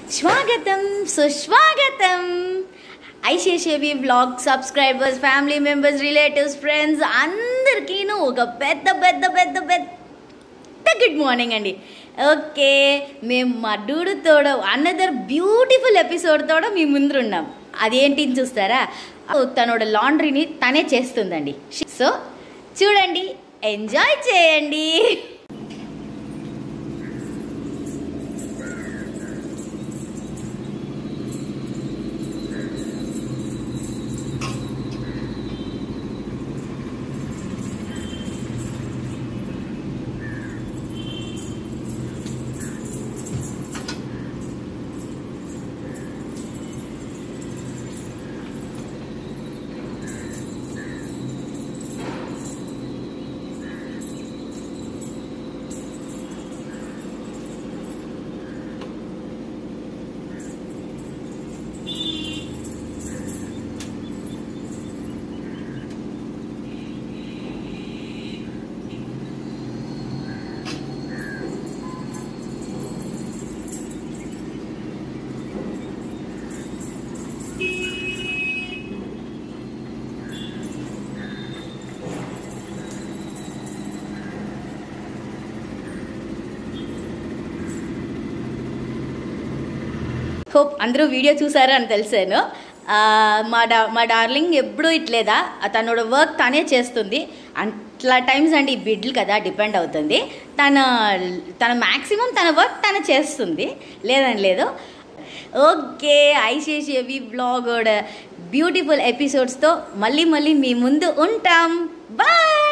స్వాగతం సుస్వాగతం ఐశేషేవి blog subscribers family members relatives friends అందరికీను ఒక పెద్ద పెద్ద పెద్ద పెద్ద గుడ్ మార్నింగ్ అండి ఓకే మేము మా డూడుతోడ అనదర్ బ్యూటిఫుల్ ఎపిసోడ్తోడ మీ ముందున్నాం అదేంటి చూస్తారా తనోட లాండ్రీని తనే చేస్తుందండి సో చూడండి ఎంజాయ్ చేయండి హోప్ అందరూ వీడియో చూసారు అని తెలిసాను ఆ, మా డా మా డార్లింగ్ ఎప్పుడూ ఇట్లేదా తనోட వర్క్ తనే చేస్తుంది అట్లా టైమ్స్ అండి ఈ బిడ్లు కదా డిపెండ్ అవుతుంది తన తన మ్యాక్సిమం తన వర్క్ తను చేస్తుంది లేదని లేదు ఓకే ఐసేషేవి బ్లాగ్ బ్యూటిఫుల్ ఎపిసోడ్స్తో మళ్ళీ మళ్ళీ మీ ముందు ఉంటాం బాయ్